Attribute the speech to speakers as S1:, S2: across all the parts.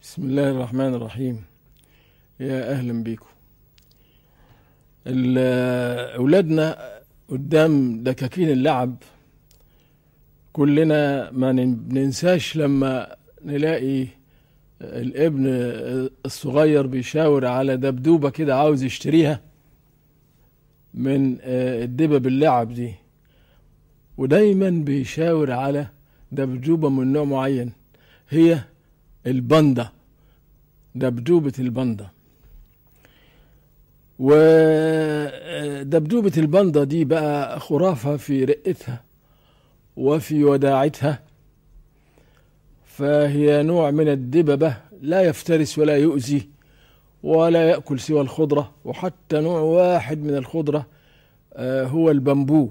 S1: بسم الله الرحمن الرحيم يا اهلا بيكم ال- اولادنا قدام دكاكين اللعب كلنا ما نن- ننساش لما نلاقي الابن الصغير بيشاور على دبدوبة كده عاوز يشتريها من الدبب اللعب دي ودايما بيشاور على دبدوبة من نوع معين هي الباندا دبدوبة الباندا ودبدوبة الباندا دي بقى خرافة في رقتها وفي وداعتها فهي نوع من الدببة لا يفترس ولا يؤذي ولا يأكل سوى الخضرة وحتى نوع واحد من الخضرة آه، هو البامبو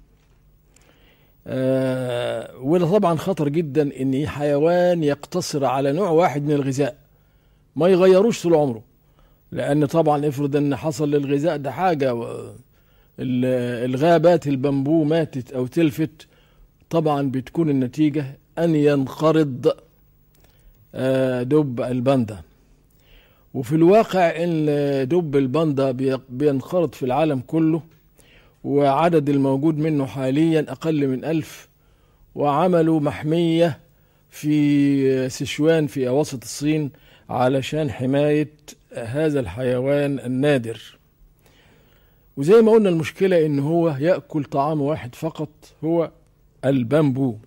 S1: آه، وده طبعا خطر جدا ان حيوان يقتصر على نوع واحد من الغذاء ما يغيروش طول عمره لان طبعا افرض ان حصل للغذاء ده حاجه و- ال- الغابات البامبو ماتت او تلفت طبعا بتكون النتيجه ان ينقرض آه، دب الباندا وفي الواقع ان دب الباندا بي- بينقرض في العالم كله وعدد الموجود منه حاليا أقل من ألف وعملوا محمية في سيشوان في أواسط الصين علشان حماية هذا الحيوان النادر وزي ما قلنا المشكلة إن هو يأكل طعام واحد فقط هو البامبو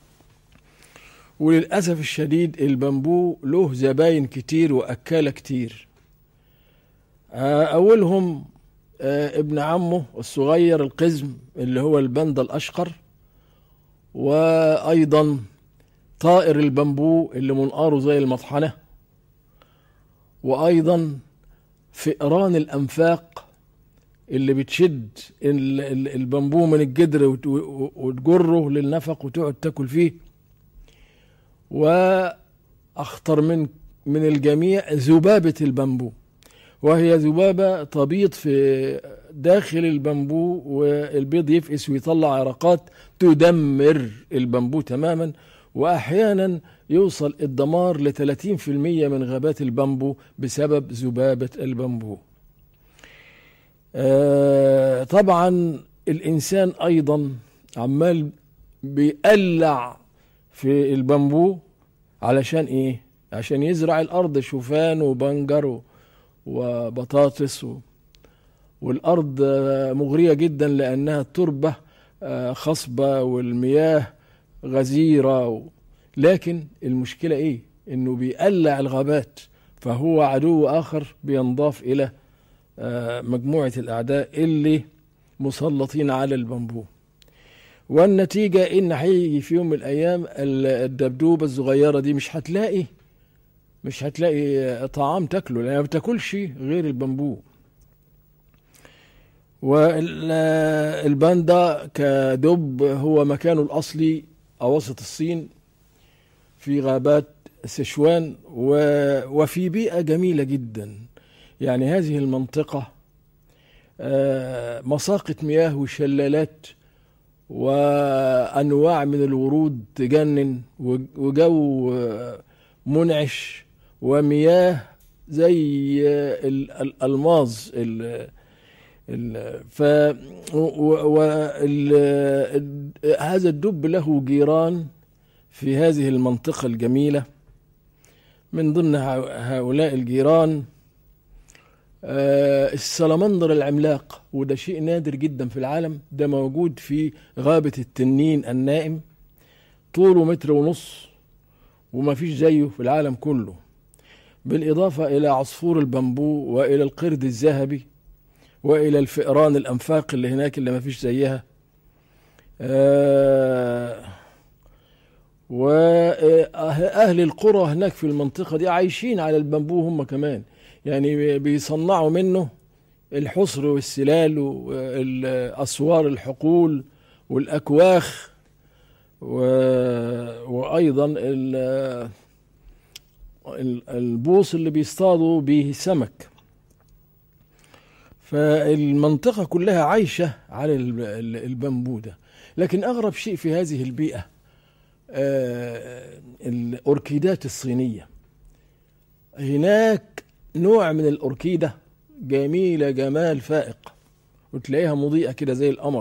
S1: وللأسف الشديد البامبو له زباين كتير وأكالة كتير آه، أولهم آه، ابن عمه الصغير القزم اللي هو الباندا الأشقر وأيضا طائر البامبو اللي منقاره زي المطحنة وأيضا فئران الأنفاق اللي بتشد ال- ال- البامبو من الجدر وت- و- وتجره للنفق وتقعد تاكل فيه وأخطر من من الجميع ذبابة البامبو وهي ذبابة تبيض في داخل البامبو والبيض يفقس ويطلع عرقات تدمر البامبو تماما وأحيانا يوصل الدمار ل 30% من غابات البامبو بسبب ذبابة البامبو آه، طبعا الإنسان أيضا عمال بيقلع في البامبو علشان إيه؟ عشان يزرع الأرض شوفان وبنجر و... وبطاطس و... والأرض آه، مغرية جدا لأنها التربة آه، خصبة والمياه غزيرة و... لكن المشكلة إيه؟ إنه بيقلع الغابات فهو عدو آخر بينضاف إلى آه، مجموعة الأعداء اللي مسلطين على البامبو والنتيجة إن هيجي في يوم من الأيام ال- الدبدوبة الصغيرة دي مش هتلاقي مش هتلاقي طعام تاكله لأنها ما بتاكلش غير البامبو والباندا كدب هو مكانه الأصلي أواسط الصين في غابات سيشوان و- وفي بيئة جميلة جدا يعني هذه المنطقة آه، مساقة مياه وشلالات وأنواع من الورود تجنن وج- وجو آه، منعش ومياه زي آه، ال- الألماظ ال- ال- ف و- و- ال- ال- هذا الدب له جيران في هذه المنطقة الجميلة من ضمن ه- هؤلاء الجيران آه، السلمندر العملاق وده شيء نادر جدا في العالم ده موجود في غابة التنين النائم طوله متر ونص وما فيش زيه في العالم كله بالإضافة إلى عصفور البامبو وإلى القرد الذهبي وإلى الفئران الأنفاق اللي هناك اللي ما فيش زيها آه وأهل القرى هناك في المنطقة دي عايشين على البامبو هم كمان يعني بيصنعوا منه الحصر والسلال والأسوار الحقول والأكواخ و... وأيضا ال... ال- البوص اللي بيصطادوا به سمك فالمنطقة كلها عايشة على ال- ال- البامبو ده لكن أغرب شيء في هذه البيئة آه، الأوركيدات الصينية هناك نوع من الأوركيدة جميلة جمال فائق وتلاقيها مضيئة كده زي القمر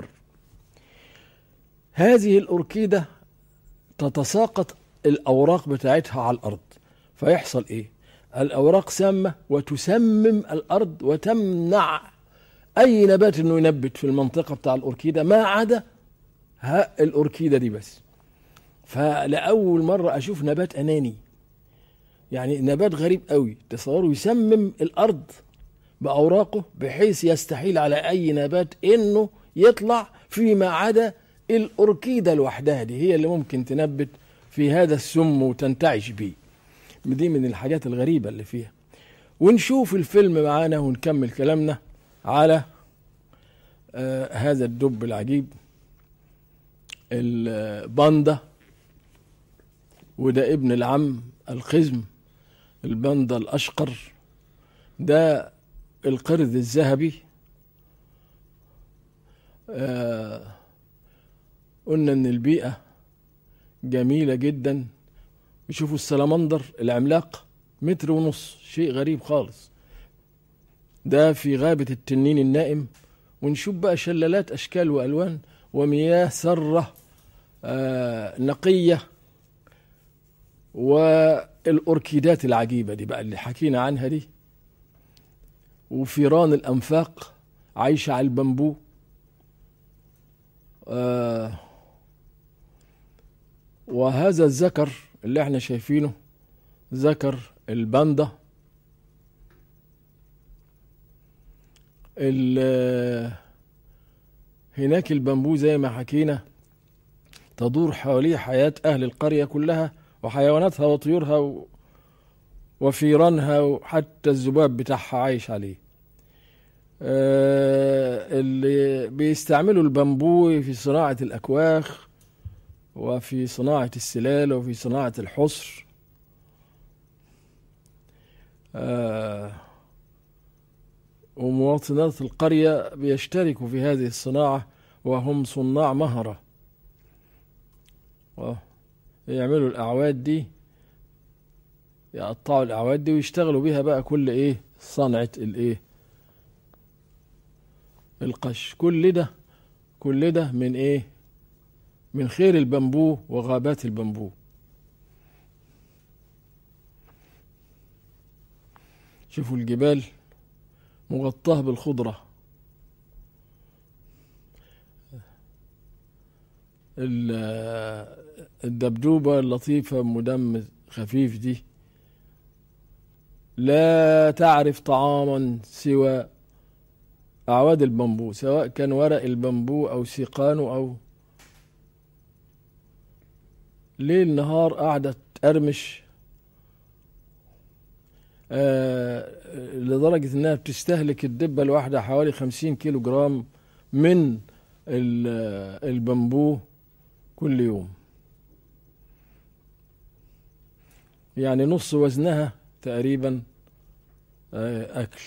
S1: هذه الأوركيدة تتساقط الأوراق بتاعتها على الأرض فيحصل إيه الأوراق سامة وتسمم الأرض وتمنع أي نبات إنه ينبت في المنطقة بتاع الأوركيدة ما عدا ها الأوركيدة دي بس فلأول مرة أشوف نبات أناني يعني نبات غريب قوي تصوروا يسمم الأرض بأوراقه بحيث يستحيل على أي نبات إنه يطلع فيما عدا الأوركيدة لوحدها دي هي اللي ممكن تنبت في هذا السم وتنتعش بيه دي من الحاجات الغريبة اللي فيها ونشوف الفيلم معانا ونكمل كلامنا على آه هذا الدب العجيب الباندا وده ابن العم الخزم الباندا الأشقر ده القرد الذهبي آه قلنا ان البيئة جميلة جدا يشوفوا السلمندر العملاق متر ونص شيء غريب خالص ده في غابة التنين النائم ونشوف بقى شلالات أشكال وألوان ومياه سرة آه نقية والأوركيدات العجيبة دي بقى اللي حكينا عنها دي وفيران الأنفاق عايشة على البامبو آه وهذا الذكر اللي احنا شايفينه ذكر الباندا هناك البامبو زي ما حكينا تدور حواليه حياة أهل القرية كلها وحيواناتها وطيورها و... وفيرانها وحتى الذباب بتاعها عايش عليه آه اللي بيستعملوا البامبو في صناعة الأكواخ وفي صناعة السلال وفي صناعة الحصر آه ومواطنات القرية بيشتركوا في هذه الصناعة وهم صناع مهرة يعملوا الأعواد دي يقطعوا الأعواد دي ويشتغلوا بيها بقى كل إيه صنعة الإيه القش كل ده كل ده من إيه من خير البامبو وغابات البامبو شوفوا الجبال مغطاه بالخضرة الدبدوبة اللطيفة مدم خفيف دي لا تعرف طعاما سوى أعواد البامبو سواء كان ورق البامبو أو سيقانه أو ليل نهار قاعدة تقرمش آه لدرجة إنها بتستهلك الدبة الواحدة حوالي خمسين كيلو جرام من البامبو كل يوم يعني نص وزنها تقريبا آه أكل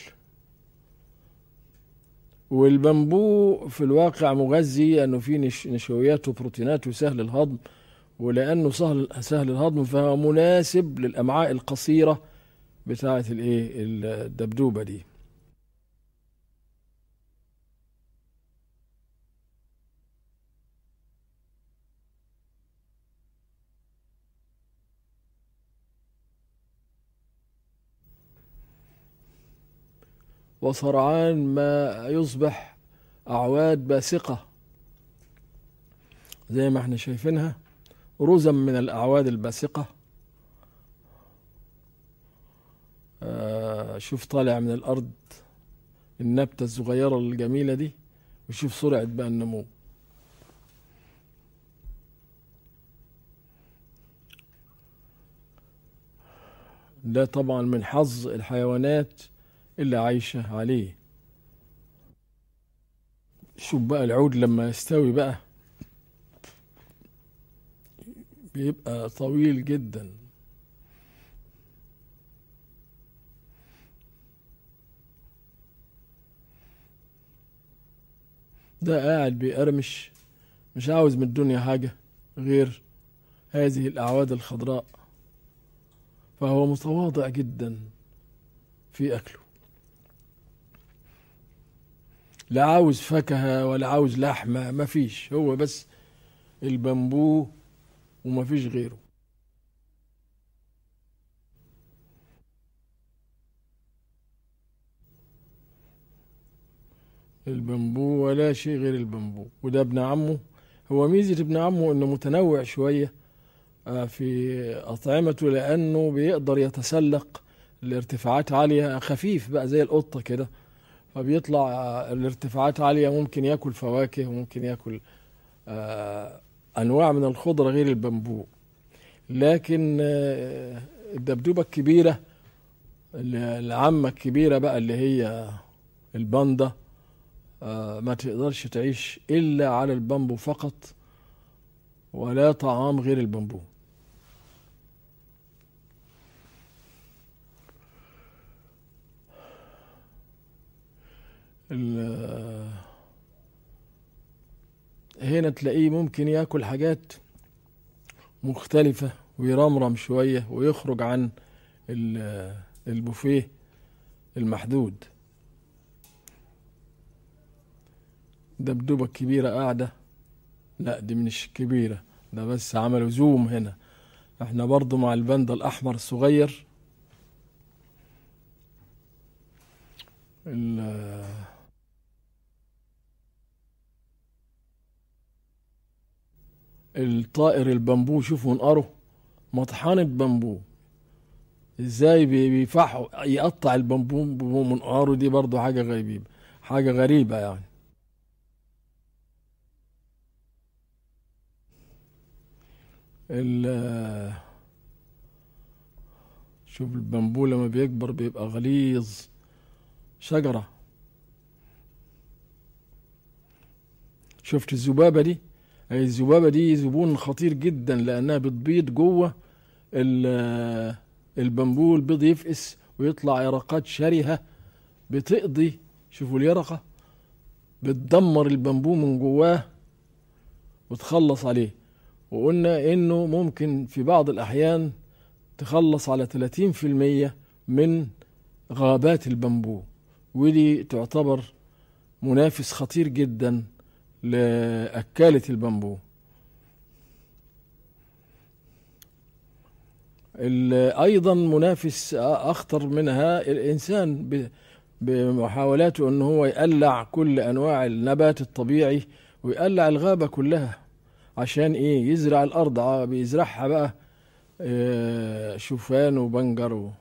S1: والبامبو في الواقع مغذي لأنه فيه نشويات وبروتينات وسهل الهضم ولأنه سهل سهل الهضم فهو مناسب للأمعاء القصيرة بتاعة الإيه الدبدوبة دي وسرعان ما يصبح أعواد باسقة زي ما احنا شايفينها رزم من الأعواد الباسقة آه شوف طالع من الأرض النبتة الصغيرة الجميلة دي وشوف سرعة بقى النمو ده طبعا من حظ الحيوانات اللي عايشة عليه شوف بقى العود لما يستوي بقى بيبقى طويل جدا ده قاعد بيقرمش مش عاوز من الدنيا حاجة غير هذه الأعواد الخضراء فهو متواضع جدا في أكله لا عاوز فاكهة ولا عاوز لحمة مفيش هو بس البامبو ومفيش غيره البامبو ولا شيء غير البامبو وده ابن عمه هو ميزة ابن عمه انه متنوع شوية آه، في أطعمته لأنه بيقدر يتسلق لارتفاعات عالية خفيف بقى زي القطة كده فبيطلع آه، الارتفاعات عالية ممكن ياكل فواكه وممكن ياكل آه، أنواع من الخضرة غير البامبو لكن آه، الدبدوبة الكبيرة العامة الكبيرة بقى اللي هي الباندا آه، ما تقدرش تعيش إلا على البامبو فقط ولا طعام غير البامبو ال- هنا تلاقيه ممكن ياكل حاجات مختلفة ويرمرم شوية ويخرج عن ال- البوفيه المحدود دبدوبة كبيرة قاعدة لا دي مش كبيرة ده بس عملوا زوم هنا احنا برضو مع الباندا الأحمر الصغير ال- الطائر البامبو شوفوا منقره مطحنة بامبو ازاي بي- بيفحوا يقطع البامبو بمنقاره دي برضو حاجة غريبة حاجة غريبة يعني ال شوف البامبو لما بيكبر بيبقى غليظ شجرة شفت الذبابة دي هي الذبابة دي زبون خطير جدا لأنها بتبيض جوه ال- البامبو البيض يفقس ويطلع يرقات شرهة بتقضي شوفوا اليرقة بتدمر البامبو من جواه وتخلص عليه وقلنا انه ممكن في بعض الاحيان تخلص على 30% من غابات البامبو ودي تعتبر منافس خطير جدا لأكالة البامبو ال- أيضا منافس أخطر منها الإنسان ب- بمحاولاته أنه هو يقلع كل أنواع النبات الطبيعي ويقلع الغابة كلها عشان إيه يزرع الأرض ع- بيزرعها بقى آه، شوفان وبنجر و-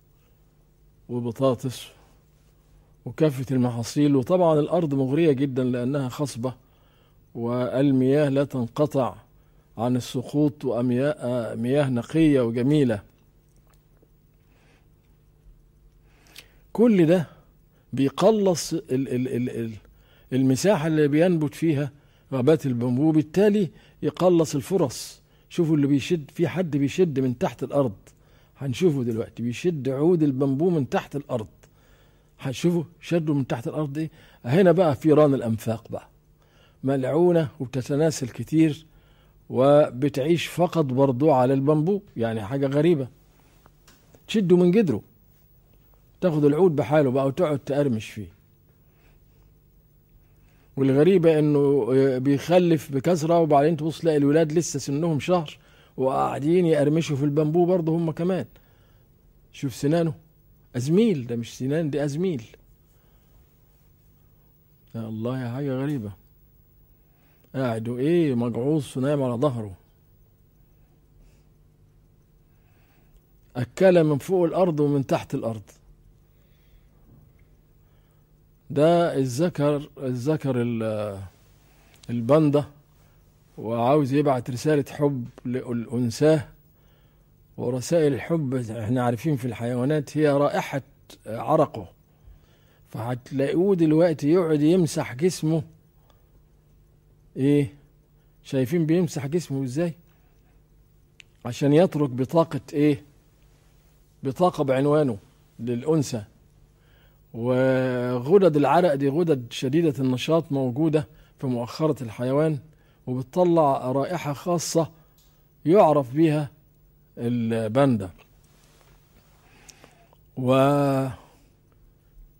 S1: وبطاطس وكافة المحاصيل وطبعا الأرض مغرية جدا لأنها خصبة والمياه لا تنقطع عن السقوط ومياه مياه نقية وجميلة كل ده بيقلص ال ال ال ال المساحة اللي بينبت فيها غابات البامبو بالتالي يقلص الفرص شوفوا اللي بيشد في حد بيشد من تحت الأرض هنشوفه دلوقتي بيشد عود البامبو من تحت الأرض هتشوفوا شدوا من تحت الأرض إيه هنا بقى فيران الأنفاق بقى ملعونة وبتتناسل كتير وبتعيش فقط برضو على البامبو يعني حاجة غريبة تشده من جدره تاخد العود بحاله بقى وتقعد تقرمش فيه والغريبة انه بيخلف بكثرة وبعدين تبص تلاقي الولاد لسه سنهم شهر وقاعدين يقرمشوا في البامبو برضه هم كمان شوف سنانه أزميل ده مش سنان دي أزميل يا الله يا حاجة غريبة قاعد وإيه مجعوص ونايم على ظهره أكل من فوق الأرض ومن تحت الأرض ده الذكر الذكر ال- الباندا وعاوز يبعت رسالة حب للأنثاه ورسائل الحب احنا عارفين في الحيوانات هي رائحة عرقه فهتلاقوه دلوقتي يقعد يمسح جسمه ايه شايفين بيمسح جسمه ازاي عشان يترك بطاقة ايه بطاقة بعنوانه للأنثى وغدد العرق دي غدد شديدة النشاط موجودة في مؤخرة الحيوان وبتطلع رائحة خاصة يعرف بها الباندا و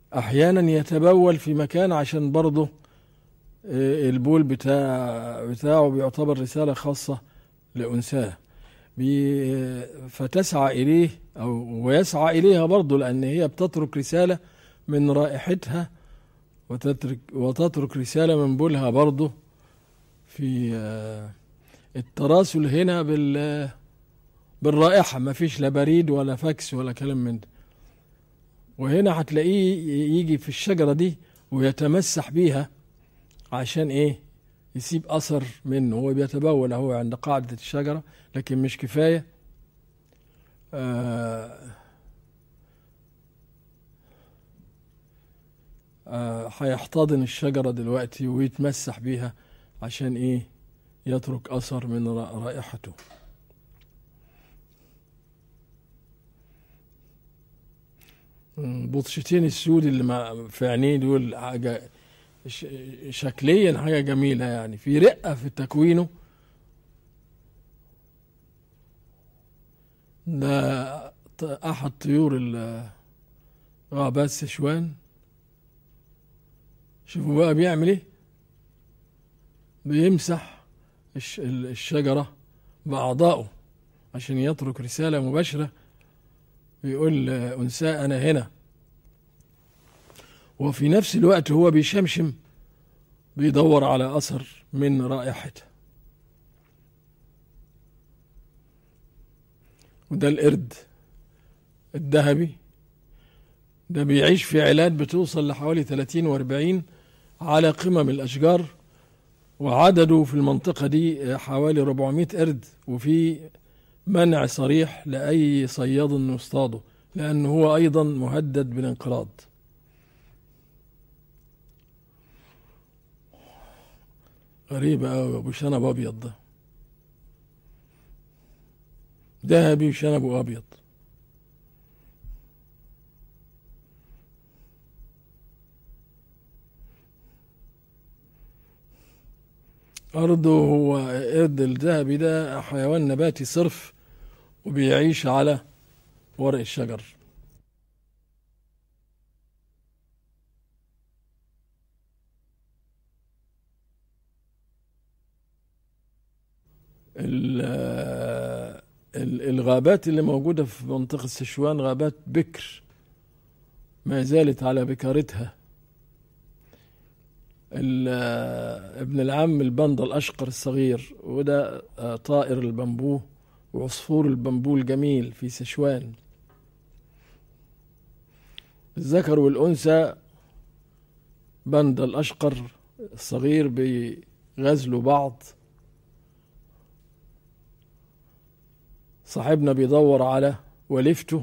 S1: احيانا يتبول في مكان عشان برضه آه، البول بتاع بتاعه بيعتبر رسالة خاصة لأنثاه بي- فتسعى إليه أو ويسعى إليها برضه لأن هي بتترك رسالة من رائحتها وتترك وتترك رسالة من بولها برضه في آه، التراسل هنا بال بالرائحة ما فيش لا بريد ولا فاكس ولا كلام من ده وهنا هتلاقيه يجي في الشجرة دي ويتمسح بيها عشان ايه يسيب اثر منه هو بيتبول هو عند قاعدة الشجرة لكن مش كفاية آه آه هيحتضن الشجرة دلوقتي ويتمسح بيها عشان ايه يترك اثر من را- رائحته مم، بطشتين السود اللي مع- في عينيه دول حاجة ش- شكليا حاجة جميلة يعني في رقة في تكوينه ده ط- أحد طيور ال- غابات سشوان شوفوا بقى بيعمل ايه بيمسح الش- ال- الشجرة بأعضائه عشان يترك رسالة مباشرة بيقول أنثى أنا هنا وفي نفس الوقت هو بيشمشم بيدور على أثر من رائحته وده القرد الذهبي ده بيعيش في عيلات بتوصل لحوالي 30 و40 على قمم الأشجار وعدده في المنطقة دي حوالي 400 قرد وفي منع صريح لأي صياد إنه يصطاده لأنه هو أيضا مهدد بالانقراض غريبة أوي أبو شنب أبيض ده ذهبي وشنبه أبيض أرضه هو قرد الذهبي ده حيوان نباتي صرف وبيعيش على ورق الشجر ال- ال- الغابات اللي موجودة في منطقة سشوان غابات بكر ما زالت على بكارتها ال- ابن العم البندا الأشقر الصغير وده آه، طائر البامبو وعصفور البامبو الجميل في سشوان الذكر والأنثى بندا الأشقر الصغير بيغزلوا بعض صاحبنا بيدور على وليفته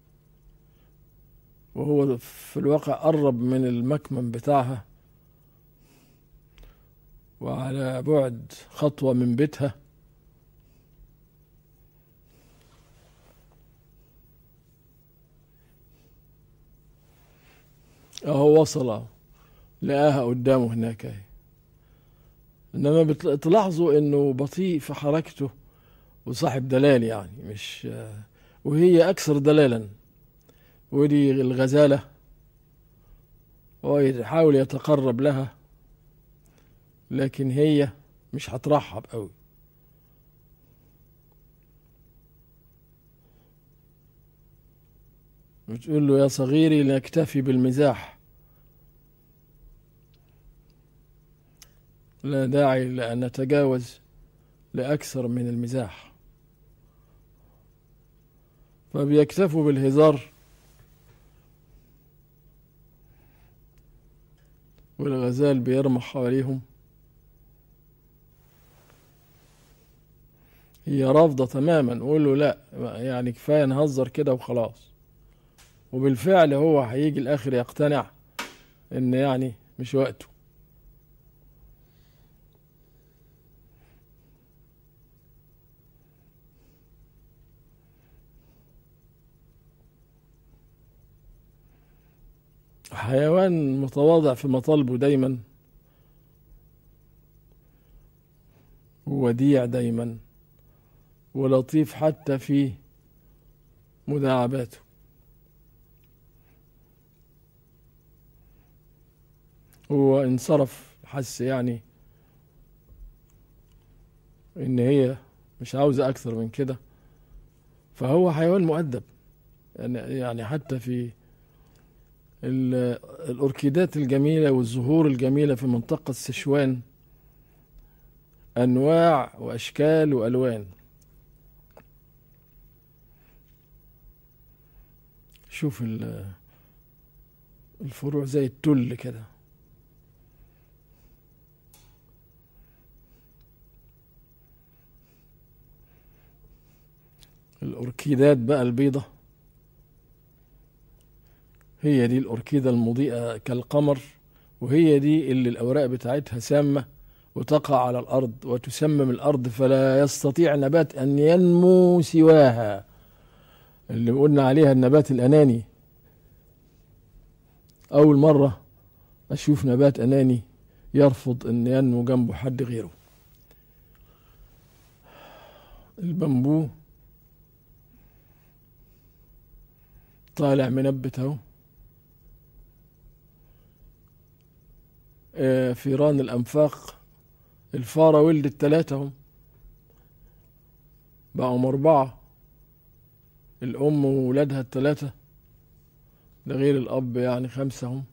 S1: وهو في الواقع قرب من المكمن بتاعها وعلى بعد خطوة من بيتها اهو وصل اهو لقاها قدامه هناك اهي انما بتل- تلاحظوا انه بطيء في حركته وصاحب دلال يعني مش وهي اكثر دلالا ودي الغزالة هو يحاول يتقرب لها لكن هي مش هترحب قوي بتقول له يا صغيري نكتفي بالمزاح لا داعي لأن نتجاوز لأكثر من المزاح فبيكتفوا بالهزار والغزال بيرمح حواليهم هي رافضة تماما قول له لا يعني كفاية نهزر كده وخلاص وبالفعل هو هيجي الآخر يقتنع إن يعني مش وقته حيوان متواضع في مطالبه دايما ووديع دايما ولطيف حتى في مداعباته هو انصرف حس يعني ان هي مش عاوزة اكثر من كده فهو حيوان مؤدب يعني يعني حتى في ال- الأوركيدات الجميلة والزهور الجميلة في منطقة سيشوان أنواع وأشكال وألوان شوف ال- الفروع زي التل كده الأوركيدات بقى البيضة هي دي الأوركيدة المضيئة كالقمر وهي دي اللي الأوراق بتاعتها سامة وتقع على الأرض وتسمم الأرض فلا يستطيع نبات أن ينمو سواها اللي قلنا عليها النبات الأناني أول مرة أشوف نبات أناني يرفض أن ينمو جنبه حد غيره البامبو طالع منبت اهو آه، فيران الأنفاق الفارة ولدت ثلاثة هم بقوا أربعة الأم وولادها الثلاثة ده غير الأب يعني خمسة هم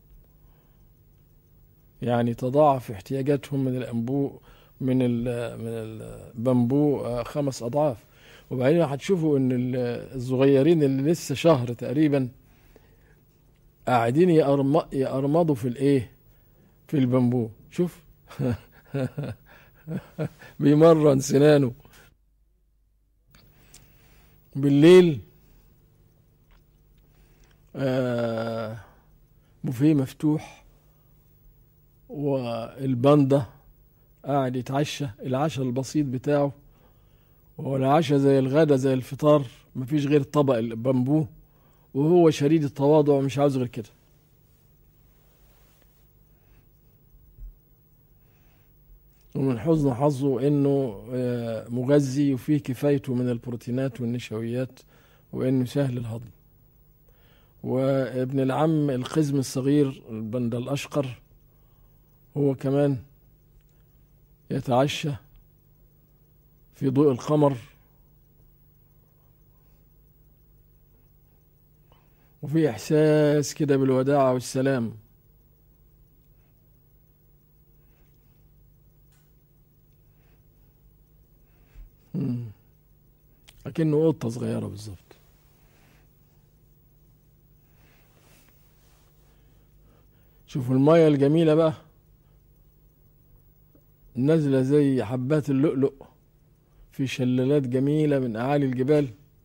S1: يعني تضاعف احتياجاتهم من الأنبو من ال من البامبو آه، خمس أضعاف وبعدين هتشوفوا إن ال- الصغيرين اللي لسه شهر تقريبا قاعدين يأرم- يأرمضوا في الإيه؟ في البامبو شوف بيمرن سنانه بالليل آه بوفيه مفتوح والباندا قاعد يتعشى العشاء البسيط بتاعه وهو العشاء زي الغدا زي الفطار مفيش غير طبق البامبو وهو شديد التواضع ومش عاوز غير كده ومن حزن حظه انه آه، مغذي وفيه كفايته من البروتينات والنشويات وانه سهل الهضم وابن العم القزم الصغير البند الاشقر هو كمان يتعشى في ضوء القمر وفي احساس كده بالوداعه والسلام مم. أكنه قطة صغيرة بالظبط شوفوا المية الجميلة بقى نازلة زي حبات اللؤلؤ في شلالات جميلة من أعالي الجبال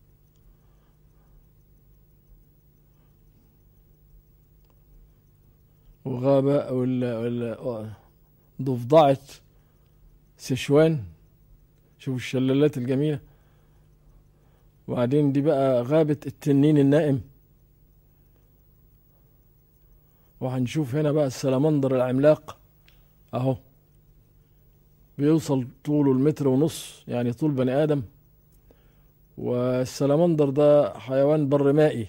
S1: وغابة ولا ولا ضفدعة سشوان شوفوا الشلالات الجميلة وبعدين دي بقى غابة التنين النائم وهنشوف هنا بقى السلمندر العملاق اهو بيوصل طوله المتر ونص يعني طول بني ادم والسلمندر ده حيوان بر مائي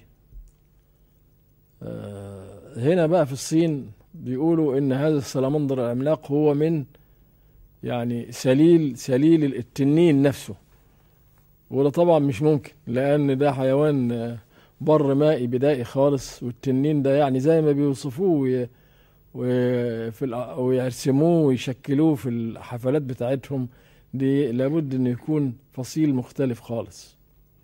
S1: آه، هنا بقى في الصين بيقولوا ان هذا السلمندر العملاق هو من يعني سليل سليل التنين نفسه وده طبعا مش ممكن لان ده حيوان آه، بر مائي بدائي خالص والتنين ده يعني زي ما بيوصفوه وي- وفي الأ- ويرسموه ويشكلوه في الحفلات بتاعتهم دي لابد انه يكون فصيل مختلف خالص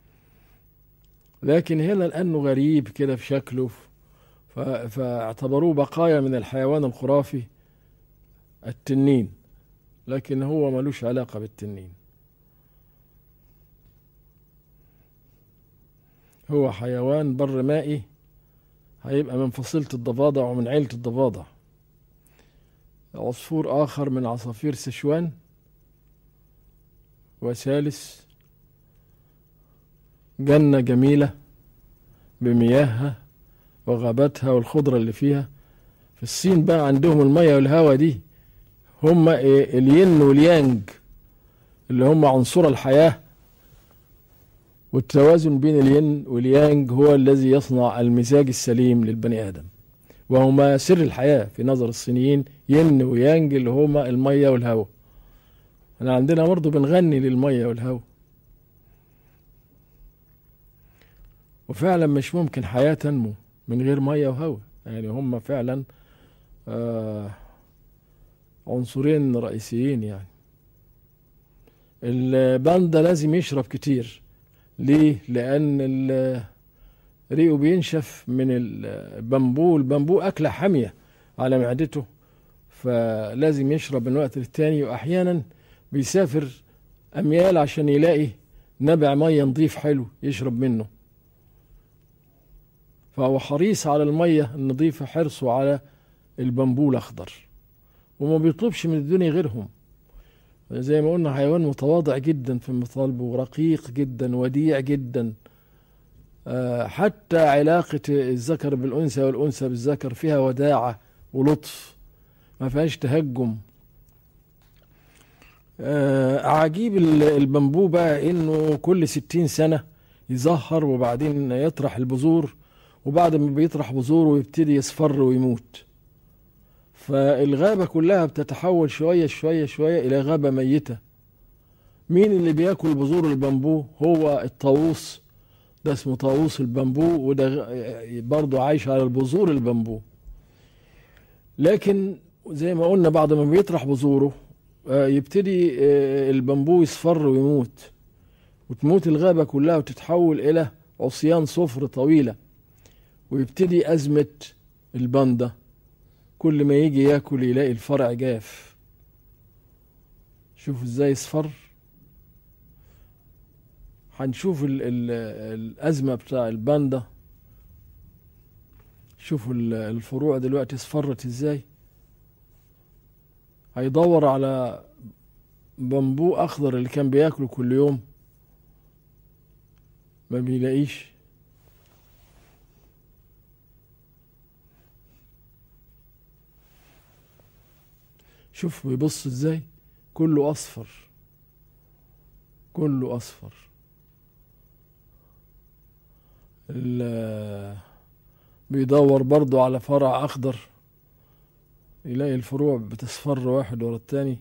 S1: لكن هنا لانه غريب كده في شكله ف- فاعتبروه بقايا من الحيوان الخرافي التنين لكن هو ملوش علاقة بالتنين هو حيوان بر مائي هيبقى من فصيلة الضفادع ومن عيلة الضفادع عصفور آخر من عصافير سشوان وثالث جنة جميلة بمياهها وغاباتها والخضرة اللي فيها في الصين بقى عندهم المية والهواء دي هم إيه الين واليانج اللي هم عنصر الحياة والتوازن بين الين واليانج هو الذي يصنع المزاج السليم للبني آدم وهما سر الحياة في نظر الصينيين ين ويانج اللي هما المية والهواء احنا عندنا برضه بنغني للمية والهواء وفعلا مش ممكن حياة تنمو من غير مية وهواء يعني هم فعلا آه عنصرين رئيسيين يعني الباندا لازم يشرب كتير ليه لان ريقه بينشف من البامبو البامبو اكله حاميه على معدته فلازم يشرب من وقت للتاني واحيانا بيسافر اميال عشان يلاقي نبع ميه نظيف حلو يشرب منه فهو حريص على الميه النظيفه حرصه على البامبو الاخضر وما بيطلبش من الدنيا غيرهم زي ما قلنا حيوان متواضع جدا في مطالبه ورقيق جدا وديع جدا حتى علاقة الذكر بالأنثى والأنثى بالذكر فيها وداعة ولطف ما فيهاش تهجم عجيب البامبو بقى انه كل ستين سنة يزهر وبعدين يطرح البذور وبعد ما بيطرح بذوره يبتدي يصفر ويموت فالغابة كلها بتتحول شوية شوية شوية إلى غابة ميتة مين اللي بياكل بذور البامبو هو الطاووس ده اسمه طاووس البامبو وده برضه عايش على البذور البامبو لكن زي ما قلنا بعد ما بيطرح بذوره يبتدي البامبو يصفر ويموت وتموت الغابة كلها وتتحول إلى عصيان صفر طويلة ويبتدي أزمة الباندا كل ما يجي ياكل يلاقي الفرع جاف شوف ازاي يصفر هنشوف ال ال الأزمة بتاع الباندا شوفوا الفروع دلوقتي اصفرت ازاي هيدور على بامبو أخضر اللي كان بياكله كل يوم ما بيلاقيش شوف بيبص ازاي كله اصفر كله اصفر بيدور برضو على فرع اخضر يلاقي الفروع بتصفر واحد ورا التاني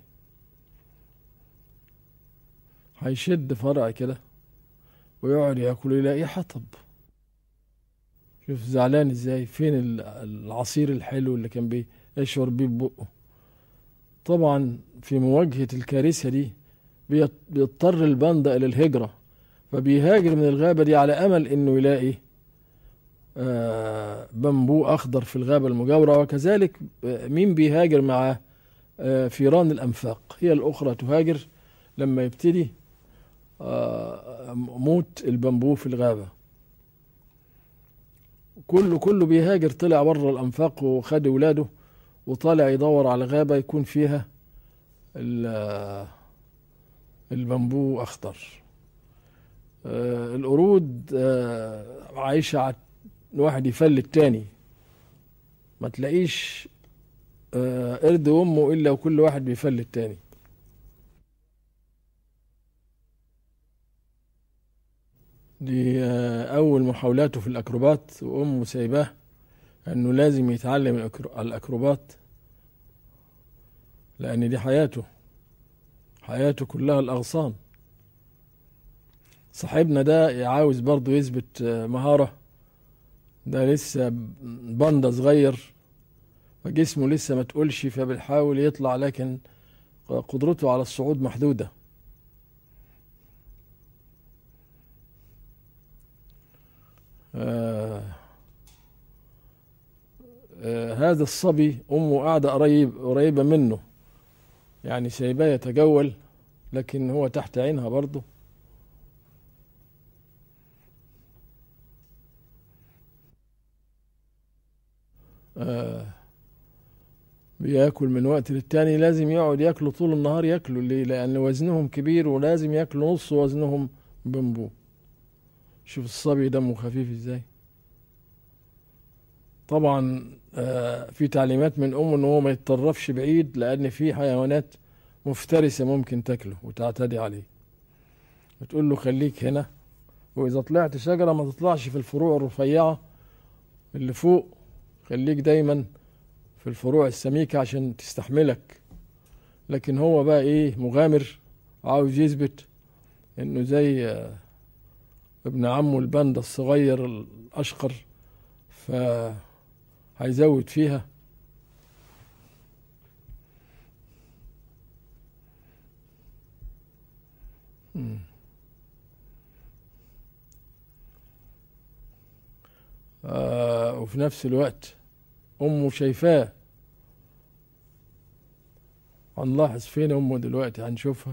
S1: هيشد فرع كده ويقعد ياكل يلاقيه حطب شوف زعلان ازاي فين العصير الحلو اللي كان بيشعر بيه ببقه طبعا في مواجهة الكارثة دي بيضطر الباندا إلى الهجرة فبيهاجر من الغابة دي على أمل إنه يلاقي بامبو أخضر في الغابة المجاورة وكذلك مين بيهاجر مع فيران الأنفاق هي الأخرى تهاجر لما يبتدي موت البامبو في الغابة كله كله بيهاجر طلع بره الأنفاق وخد ولاده وطالع يدور على غابة يكون فيها البامبو أخضر القرود عايشة واحد يفل التاني ما تلاقيش قرد وامه الا وكل واحد بيفل التاني دي اول محاولاته في الاكروبات وامه سايباه انه لازم يتعلم الاكروبات لان دي حياته حياته كلها الاغصان صاحبنا ده عاوز برضه يثبت مهارة ده لسه باندا صغير فجسمه لسه ما تقولش فبيحاول يطلع لكن قدرته على الصعود محدودة آه آه هذا الصبي أمه قاعدة قريب قريبة منه يعني سايباه يتجول لكن هو تحت عينها برضه آه بياكل من وقت للتاني لازم يقعد ياكلوا طول النهار ياكلوا ليه لان وزنهم كبير ولازم ياكلوا نص وزنهم بنبو شوف الصبي دمه خفيف ازاي طبعا آه في تعليمات من امه ان هو ما يتطرفش بعيد لان في حيوانات مفترسه ممكن تاكله وتعتدي عليه بتقول له خليك هنا واذا طلعت شجره ما تطلعش في الفروع الرفيعه اللي فوق خليك دايما في الفروع السميكة عشان تستحملك لكن هو بقى ايه مغامر عاوز يثبت انه زي آه، ابن عمه الباندا الصغير الاشقر فهيزود فيها مم. آه وفي نفس الوقت أمه شايفاه هنلاحظ فين أمه دلوقتي هنشوفها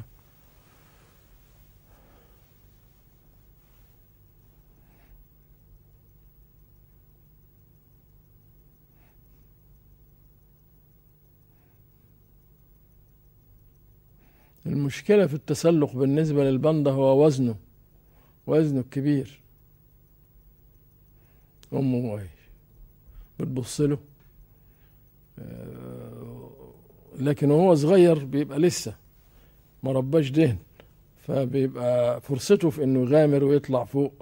S1: المشكلة في التسلق بالنسبة للبندا هو وزنه وزنه الكبير أمه بتبص له آه، لكن وهو صغير بيبقى لسه ما رباش دهن فبيبقى فرصته في انه يغامر ويطلع فوق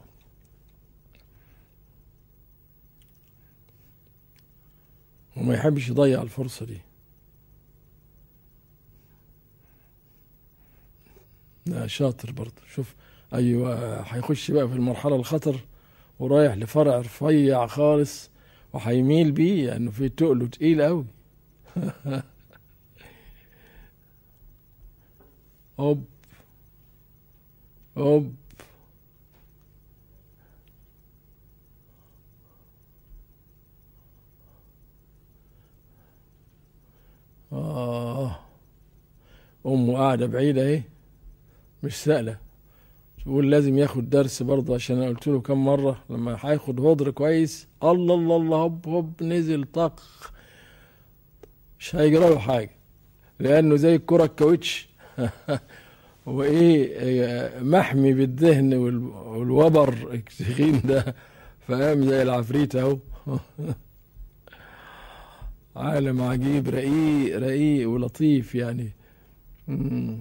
S1: وما يحبش يضيع الفرصة دي لا شاطر برضه شوف ايوه هيخش بقى في المرحلة الخطر ورايح لفرع رفيع خالص وهيميل بيه لانه في تقله تقيل قوي اوب اوب آه أمه قاعدة بعيدة إيه مش سهلة تقول لازم ياخد درس برضه عشان أنا قلت له كم مرة لما هياخد هدر كويس الله الله الله هوب هوب نزل طق مش هيجرى له حاجة لأنه زي الكرة الكاوتش وإيه محمي بالدهن وال- والوبر التخين ده فاهم زي العفريت أهو عالم عجيب رقيق رقيق ولطيف يعني مم.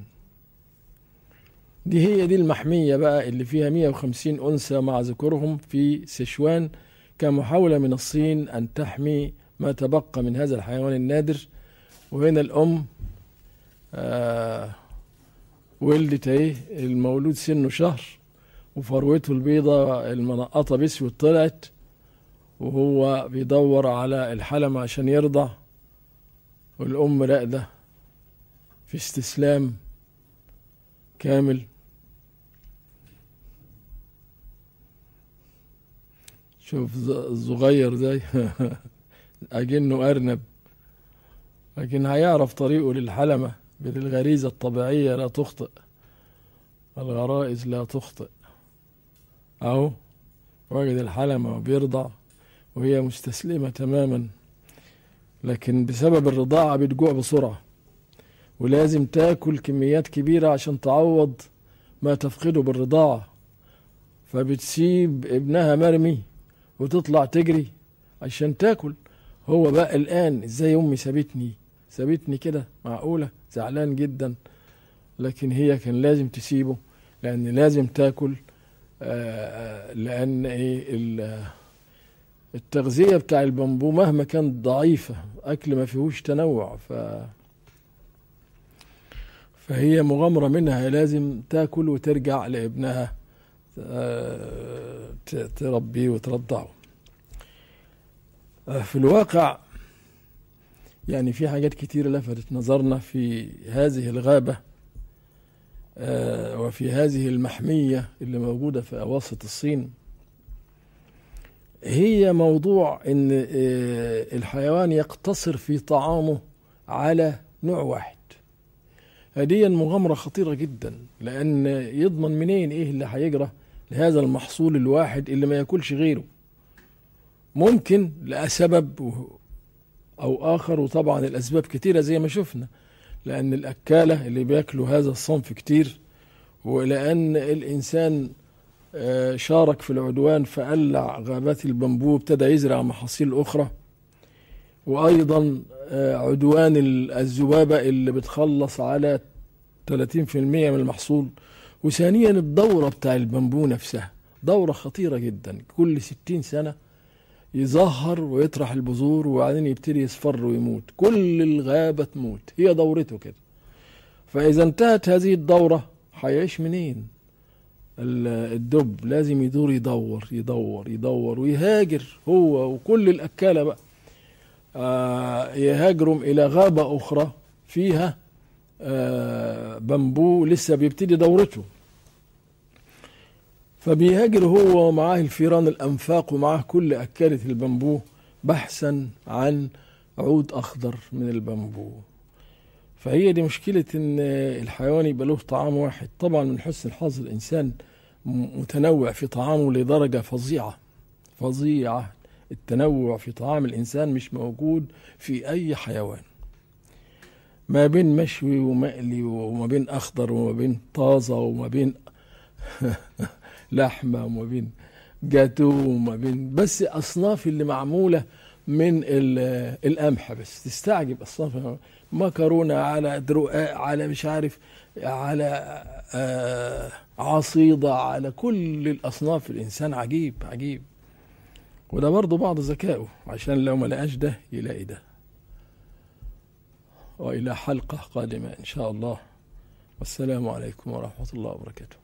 S1: دي هي دي المحمية بقى اللي فيها 150 أنثى مع ذكورهم في سيشوان كمحاولة من الصين أن تحمي ما تبقى من هذا الحيوان النادر وهنا الأم آه ولدت اهي المولود سنه شهر وفروته البيضة المنقطة بسود طلعت وهو بيدور على الحلم عشان يرضع والأم راقدة في استسلام كامل شوف ز- الصغير زي أجنه أرنب لكن هيعرف طريقه للحلمة بالغريزة الطبيعية لا تخطئ الغرائز لا تخطئ أهو وجد الحلمة وبيرضع وهي مستسلمة تماما لكن بسبب الرضاعة بتجوع بسرعة ولازم تاكل كميات كبيرة عشان تعوض ما تفقده بالرضاعة فبتسيب ابنها مرمي وتطلع تجري عشان تاكل هو بقى الآن ازاي أمي سابتني سابتني كده معقولة زعلان جدا لكن هي كان لازم تسيبه لأن لازم تاكل آه، لأن إيه ال- التغذية بتاع البامبو مهما كانت ضعيفة أكل ما فيهوش تنوع ف فهي مغامرة منها لازم تاكل وترجع لابنها آه، ت- تربيه وترضعه آه، في الواقع يعني في حاجات كتير لفتت نظرنا في هذه الغابة آه، وفي هذه المحمية اللي موجودة في أواسط الصين هي موضوع ان آه، الحيوان يقتصر في طعامه على نوع واحد هذه مغامرة خطيرة جدا لأن يضمن منين إيه اللي هيجرى لهذا المحصول الواحد اللي ما ياكلش غيره ممكن لسبب و- أو آخر وطبعا الأسباب كتيرة زي ما شفنا لأن الأكالة اللي بياكلوا هذا الصنف كتير ولأن الإنسان آه، شارك في العدوان فقلع غابات البامبو ابتدى يزرع محاصيل أخرى وأيضا آه، عدوان ال- الذبابة اللي بتخلص على 30% من المحصول وثانيا الدورة بتاع البامبو نفسها دورة خطيرة جدا كل 60 سنة يزهر ويطرح البذور وبعدين يبتدي يصفر ويموت كل الغابة تموت هي دورته كده فإذا انتهت هذه الدورة هيعيش منين الدب لازم يدور يدور يدور يدور ويهاجر هو وكل الأكالة بقى آه يهاجروا إلى غابة أخرى فيها آه بامبو لسه بيبتدي دورته فبيهاجر هو ومعاه الفيران الأنفاق ومعاه كل أكالة البامبو بحثا عن عود أخضر من البامبو فهي دي مشكلة إن الحيوان يبقى له طعام واحد طبعا من حسن الحظ الإنسان متنوع في طعامه لدرجة فظيعة فظيعة التنوع في طعام الإنسان مش موجود في أي حيوان ما بين مشوي ومقلي وما بين أخضر وما بين طازة وما بين لحمة وما بين جاتو وما بين بس أصناف اللي معمولة من القمح بس تستعجب أصناف مكرونة على درقاء على مش عارف على آه عصيدة على كل الأصناف الإنسان عجيب عجيب وده برضه بعض ذكائه عشان لو ما لقاش ده يلاقي ده وإلى حلقة قادمة إن شاء الله والسلام عليكم ورحمة الله وبركاته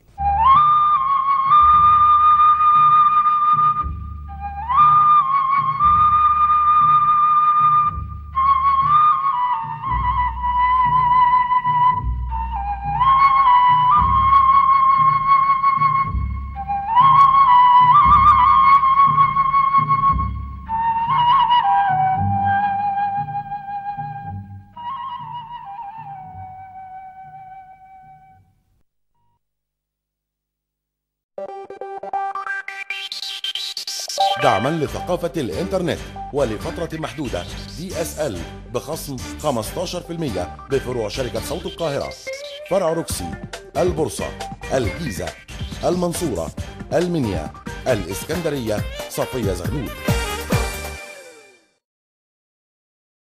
S2: دعما لثقافة الإنترنت ولفترة محدودة دي اس ال بخصم 15% بفروع شركة صوت القاهرة فرع روكسي البورصة الجيزة المنصورة المنيا الإسكندرية صفية زغلول